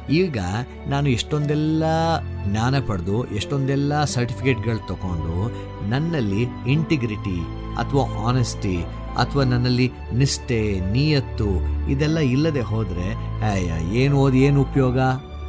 ಈಗ ನಾನು ಎಷ್ಟೊಂದೆಲ್ಲ ಜ್ಞಾನ ಪಡೆದು ಎಷ್ಟೊಂದೆಲ್ಲ ಸರ್ಟಿಫಿಕೇಟ್ಗಳು ತಗೊಂಡು ನನ್ನಲ್ಲಿ ಇಂಟಿಗ್ರಿಟಿ ಅಥವಾ ಆನೆಸ್ಟಿ ಅಥವಾ ನನ್ನಲ್ಲಿ ನಿಷ್ಠೆ ನಿಯತ್ತು ಇದೆಲ್ಲ ಇಲ್ಲದೆ ಹೋದರೆ ಏನು ಓದಿ ಏನು ಉಪಯೋಗ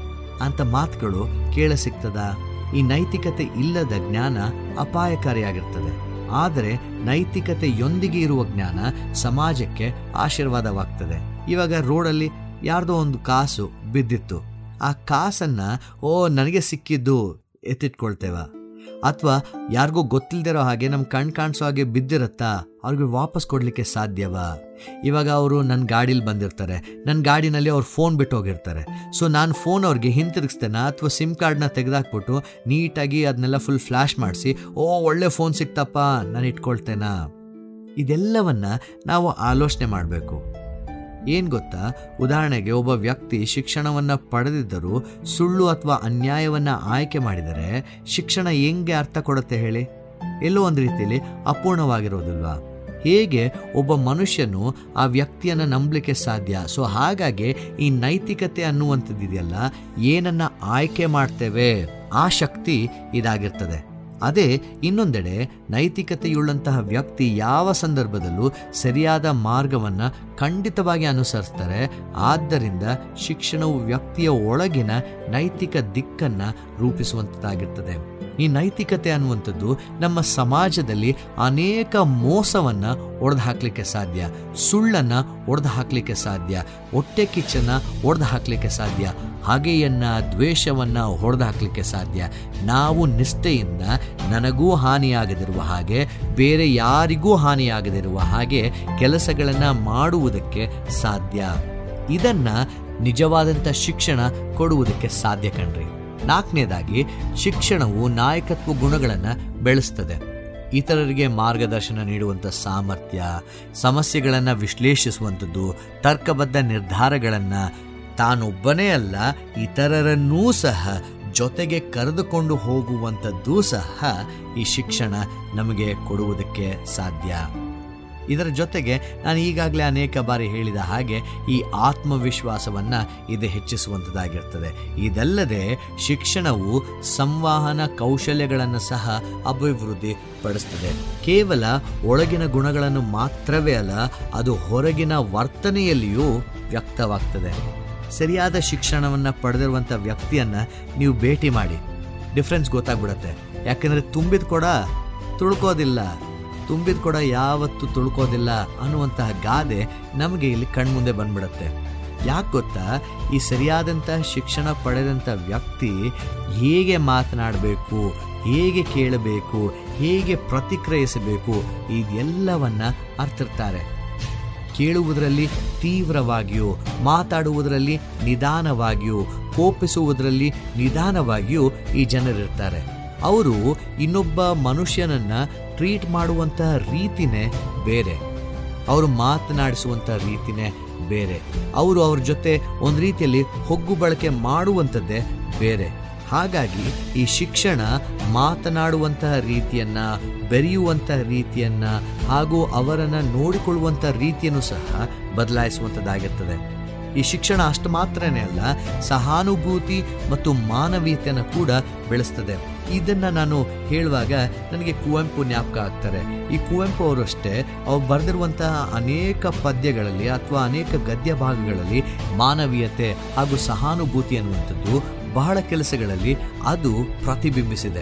ಅಂತ ಮಾತುಗಳು ಕೇಳ ಸಿಗ್ತದ ಈ ನೈತಿಕತೆ ಇಲ್ಲದ ಜ್ಞಾನ ಅಪಾಯಕಾರಿಯಾಗಿರ್ತದೆ ಆದರೆ ನೈತಿಕತೆಯೊಂದಿಗೆ ಇರುವ ಜ್ಞಾನ ಸಮಾಜಕ್ಕೆ ಆಶೀರ್ವಾದವಾಗ್ತದೆ ಇವಾಗ ರೋಡಲ್ಲಿ ಯಾರ್ದೋ ಒಂದು ಕಾಸು ಬಿದ್ದಿತ್ತು ಆ ಕಾಸನ್ನ ಓ ನನಗೆ ಸಿಕ್ಕಿದ್ದು ಎತ್ತಿಟ್ಕೊಳ್ತೇವ ಅಥವಾ ಯಾರಿಗೂ ಗೊತ್ತಿಲ್ದಿರೋ ಹಾಗೆ ನಮ್ಮ ಕಣ್ ಕಾಣಿಸೋ ಹಾಗೆ ಬಿದ್ದಿರತ್ತಾ ಅವ್ರಿಗೆ ವಾಪಸ್ ಕೊಡಲಿಕ್ಕೆ ಸಾಧ್ಯವಾ ಇವಾಗ ಅವರು ನನ್ನ ಗಾಡೀಲಿ ಬಂದಿರ್ತಾರೆ ನನ್ನ ಗಾಡಿನಲ್ಲಿ ಅವ್ರು ಫೋನ್ ಬಿಟ್ಟು ಹೋಗಿರ್ತಾರೆ ಸೊ ನಾನು ಫೋನ್ ಅವ್ರಿಗೆ ಹಿಂತಿರುಗಿಸ್ತೇನೆ ಅಥವಾ ಸಿಮ್ ಕಾರ್ಡ್ನ ತೆಗೆದಾಕ್ಬಿಟ್ಟು ನೀಟಾಗಿ ಅದನ್ನೆಲ್ಲ ಫುಲ್ ಫ್ಲ್ಯಾಶ್ ಮಾಡಿಸಿ ಓ ಒಳ್ಳೆ ಫೋನ್ ಸಿಕ್ತಪ್ಪ ನಾನು ಇಟ್ಕೊಳ್ತೇನಾ ಇದೆಲ್ಲವನ್ನ ನಾವು ಆಲೋಚನೆ ಮಾಡಬೇಕು ಏನು ಗೊತ್ತಾ ಉದಾಹರಣೆಗೆ ಒಬ್ಬ ವ್ಯಕ್ತಿ ಶಿಕ್ಷಣವನ್ನು ಪಡೆದಿದ್ದರೂ ಸುಳ್ಳು ಅಥವಾ ಅನ್ಯಾಯವನ್ನು ಆಯ್ಕೆ ಮಾಡಿದರೆ ಶಿಕ್ಷಣ ಹೆಂಗೆ ಅರ್ಥ ಕೊಡುತ್ತೆ ಹೇಳಿ ಎಲ್ಲೋ ಒಂದು ರೀತಿಯಲ್ಲಿ ಅಪೂರ್ಣವಾಗಿರೋದಿಲ್ವಾ ಹೇಗೆ ಒಬ್ಬ ಮನುಷ್ಯನು ಆ ವ್ಯಕ್ತಿಯನ್ನು ನಂಬಲಿಕ್ಕೆ ಸಾಧ್ಯ ಸೊ ಹಾಗಾಗಿ ಈ ನೈತಿಕತೆ ಅನ್ನುವಂಥದ್ದಿದೆಯಲ್ಲ ಏನನ್ನ ಆಯ್ಕೆ ಮಾಡ್ತೇವೆ ಆ ಶಕ್ತಿ ಇದಾಗಿರ್ತದೆ ಅದೇ ಇನ್ನೊಂದೆಡೆ ನೈತಿಕತೆಯುಳ್ಳಂತಹ ವ್ಯಕ್ತಿ ಯಾವ ಸಂದರ್ಭದಲ್ಲೂ ಸರಿಯಾದ ಮಾರ್ಗವನ್ನು ಖಂಡಿತವಾಗಿ ಅನುಸರಿಸ್ತಾರೆ ಆದ್ದರಿಂದ ಶಿಕ್ಷಣವು ವ್ಯಕ್ತಿಯ ಒಳಗಿನ ನೈತಿಕ ದಿಕ್ಕನ್ನು ರೂಪಿಸುವಂಥದ್ದಾಗಿರ್ತದೆ ಈ ನೈತಿಕತೆ ಅನ್ನುವಂಥದ್ದು ನಮ್ಮ ಸಮಾಜದಲ್ಲಿ ಅನೇಕ ಮೋಸವನ್ನು ಒಡೆದು ಹಾಕಲಿಕ್ಕೆ ಸಾಧ್ಯ ಸುಳ್ಳನ್ನು ಒಡೆದು ಹಾಕಲಿಕ್ಕೆ ಸಾಧ್ಯ ಹೊಟ್ಟೆ ಕಿಚ್ಚನ್ನು ಒಡೆದು ಹಾಕಲಿಕ್ಕೆ ಸಾಧ್ಯ ಹಗೆಯನ್ನ ದ್ವೇಷವನ್ನು ಹೊಡೆದು ಹಾಕಲಿಕ್ಕೆ ಸಾಧ್ಯ ನಾವು ನಿಷ್ಠೆಯಿಂದ ನನಗೂ ಹಾನಿಯಾಗದಿರುವ ಹಾಗೆ ಬೇರೆ ಯಾರಿಗೂ ಹಾನಿಯಾಗದಿರುವ ಹಾಗೆ ಕೆಲಸಗಳನ್ನು ಮಾಡುವುದಕ್ಕೆ ಸಾಧ್ಯ ಇದನ್ನ ನಿಜವಾದಂಥ ಶಿಕ್ಷಣ ಕೊಡುವುದಕ್ಕೆ ಸಾಧ್ಯ ಕಣ್ರಿ ನಾಲ್ಕನೇದಾಗಿ ಶಿಕ್ಷಣವು ನಾಯಕತ್ವ ಗುಣಗಳನ್ನು ಬೆಳೆಸ್ತದೆ ಇತರರಿಗೆ ಮಾರ್ಗದರ್ಶನ ನೀಡುವಂಥ ಸಾಮರ್ಥ್ಯ ಸಮಸ್ಯೆಗಳನ್ನು ವಿಶ್ಲೇಷಿಸುವಂಥದ್ದು ತರ್ಕಬದ್ಧ ನಿರ್ಧಾರಗಳನ್ನು ತಾನೊಬ್ಬನೇ ಅಲ್ಲ ಇತರರನ್ನೂ ಸಹ ಜೊತೆಗೆ ಕರೆದುಕೊಂಡು ಹೋಗುವಂಥದ್ದೂ ಸಹ ಈ ಶಿಕ್ಷಣ ನಮಗೆ ಕೊಡುವುದಕ್ಕೆ ಸಾಧ್ಯ ಇದರ ಜೊತೆಗೆ ನಾನು ಈಗಾಗಲೇ ಅನೇಕ ಬಾರಿ ಹೇಳಿದ ಹಾಗೆ ಈ ಆತ್ಮವಿಶ್ವಾಸವನ್ನು ಇದು ಹೆಚ್ಚಿಸುವಂಥದ್ದಾಗಿರ್ತದೆ ಇದಲ್ಲದೆ ಶಿಕ್ಷಣವು ಸಂವಹನ ಕೌಶಲ್ಯಗಳನ್ನು ಸಹ ಅಭಿವೃದ್ಧಿ ಪಡಿಸ್ತದೆ ಕೇವಲ ಒಳಗಿನ ಗುಣಗಳನ್ನು ಮಾತ್ರವೇ ಅಲ್ಲ ಅದು ಹೊರಗಿನ ವರ್ತನೆಯಲ್ಲಿಯೂ ವ್ಯಕ್ತವಾಗ್ತದೆ ಸರಿಯಾದ ಶಿಕ್ಷಣವನ್ನು ಪಡೆದಿರುವಂಥ ವ್ಯಕ್ತಿಯನ್ನು ನೀವು ಭೇಟಿ ಮಾಡಿ ಡಿಫ್ರೆನ್ಸ್ ಗೊತ್ತಾಗ್ಬಿಡತ್ತೆ ಯಾಕಂದರೆ ತುಂಬಿದ ಕೂಡ ತುಳ್ಕೋದಿಲ್ಲ ತುಂಬಿದ ಕೂಡ ಯಾವತ್ತೂ ತುಳ್ಕೋದಿಲ್ಲ ಅನ್ನುವಂತಹ ಗಾದೆ ನಮಗೆ ಇಲ್ಲಿ ಕಣ್ಮುಂದೆ ಬಂದ್ಬಿಡತ್ತೆ ಯಾಕೆ ಗೊತ್ತಾ ಈ ಸರಿಯಾದಂಥ ಶಿಕ್ಷಣ ಪಡೆದಂಥ ವ್ಯಕ್ತಿ ಹೇಗೆ ಮಾತನಾಡಬೇಕು ಹೇಗೆ ಕೇಳಬೇಕು ಹೇಗೆ ಪ್ರತಿಕ್ರಿಯಿಸಬೇಕು ಇದೆಲ್ಲವನ್ನ ಅರ್ಥಿರ್ತಾರೆ ಕೇಳುವುದರಲ್ಲಿ ತೀವ್ರವಾಗಿಯೂ ಮಾತಾಡುವುದರಲ್ಲಿ ನಿಧಾನವಾಗಿಯೂ ಕೋಪಿಸುವುದರಲ್ಲಿ ನಿಧಾನವಾಗಿಯೂ ಈ ಜನರಿರ್ತಾರೆ ಅವರು ಇನ್ನೊಬ್ಬ ಮನುಷ್ಯನನ್ನ ಟ್ರೀಟ್ ಮಾಡುವಂತಹ ರೀತಿನೇ ಬೇರೆ ಅವರು ಮಾತನಾಡಿಸುವಂಥ ರೀತಿನೇ ಬೇರೆ ಅವರು ಅವ್ರ ಜೊತೆ ಒಂದು ರೀತಿಯಲ್ಲಿ ಹೊಗ್ಗು ಬಳಕೆ ಮಾಡುವಂಥದ್ದೇ ಬೇರೆ ಹಾಗಾಗಿ ಈ ಶಿಕ್ಷಣ ಮಾತನಾಡುವಂತಹ ರೀತಿಯನ್ನ ಬೆರೆಯುವಂತಹ ರೀತಿಯನ್ನ ಹಾಗೂ ಅವರನ್ನ ನೋಡಿಕೊಳ್ಳುವಂಥ ರೀತಿಯನ್ನು ಸಹ ಬದಲಾಯಿಸುವಂಥದ್ದಾಗಿರ್ತದೆ ಈ ಶಿಕ್ಷಣ ಅಷ್ಟು ಮಾತ್ರನೇ ಅಲ್ಲ ಸಹಾನುಭೂತಿ ಮತ್ತು ಮಾನವೀಯತೆಯನ್ನು ಕೂಡ ಬೆಳೆಸ್ತದೆ ಇದನ್ನ ನಾನು ಹೇಳುವಾಗ ನನಗೆ ಕುವೆಂಪು ಜ್ಞಾಪಕ ಆಗ್ತಾರೆ ಈ ಕುವೆಂಪು ಅವರು ಅಷ್ಟೇ ಅವ್ರು ಬರೆದಿರುವಂತಹ ಅನೇಕ ಪದ್ಯಗಳಲ್ಲಿ ಅಥವಾ ಅನೇಕ ಗದ್ಯ ಭಾಗಗಳಲ್ಲಿ ಮಾನವೀಯತೆ ಹಾಗೂ ಸಹಾನುಭೂತಿ ಅನ್ನುವಂಥದ್ದು ಬಹಳ ಕೆಲಸಗಳಲ್ಲಿ ಅದು ಪ್ರತಿಬಿಂಬಿಸಿದೆ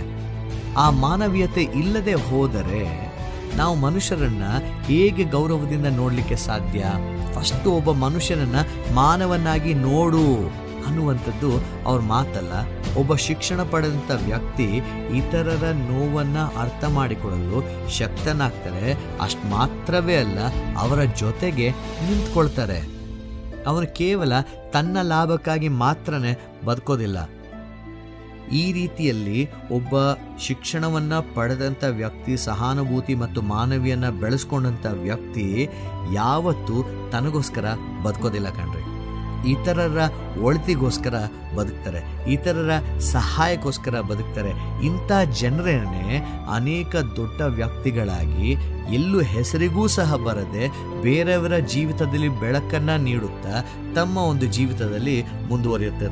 ಆ ಮಾನವೀಯತೆ ಇಲ್ಲದೆ ಹೋದರೆ ನಾವು ಮನುಷ್ಯರನ್ನ ಹೇಗೆ ಗೌರವದಿಂದ ನೋಡಲಿಕ್ಕೆ ಸಾಧ್ಯ ಫಸ್ಟ್ ಒಬ್ಬ ಮನುಷ್ಯನನ್ನ ಮಾನವನಾಗಿ ನೋಡು ಅನ್ನುವಂಥದ್ದು ಅವ್ರ ಮಾತಲ್ಲ ಒಬ್ಬ ಶಿಕ್ಷಣ ಪಡೆದಂಥ ವ್ಯಕ್ತಿ ಇತರರ ನೋವನ್ನ ಅರ್ಥ ಮಾಡಿಕೊಳ್ಳಲು ಶಕ್ತನಾಗ್ತಾರೆ ಅಷ್ಟು ಮಾತ್ರವೇ ಅಲ್ಲ ಅವರ ಜೊತೆಗೆ ನಿಂತ್ಕೊಳ್ತಾರೆ ಅವನು ಕೇವಲ ತನ್ನ ಲಾಭಕ್ಕಾಗಿ ಮಾತ್ರನೇ ಬದುಕೋದಿಲ್ಲ ಈ ರೀತಿಯಲ್ಲಿ ಒಬ್ಬ ಶಿಕ್ಷಣವನ್ನ ಪಡೆದಂಥ ವ್ಯಕ್ತಿ ಸಹಾನುಭೂತಿ ಮತ್ತು ಮಾನವೀಯನ್ನ ಬೆಳೆಸ್ಕೊಂಡಂಥ ವ್ಯಕ್ತಿ ಯಾವತ್ತೂ ತನಗೋಸ್ಕರ ಬದುಕೋದಿಲ್ಲ ಕಣ್ರಿ ಇತರರ ಒಳಿತಿಗೋಸ್ಕರ ಬದುಕ್ತಾರೆ ಇತರರ ಸಹಾಯಕ್ಕೋಸ್ಕರ ಬದುಕ್ತಾರೆ ಇಂಥ ಜನರನ್ನೇ ಅನೇಕ ದೊಡ್ಡ ವ್ಯಕ್ತಿಗಳಾಗಿ ಎಲ್ಲೂ ಹೆಸರಿಗೂ ಸಹ ಬರದೆ ಬೇರೆಯವರ ಜೀವಿತದಲ್ಲಿ ಬೆಳಕನ್ನ ನೀಡುತ್ತಾ ತಮ್ಮ ಒಂದು ಜೀವಿತದಲ್ಲಿ ಮುಂದುವರಿಯುತ್ತೆ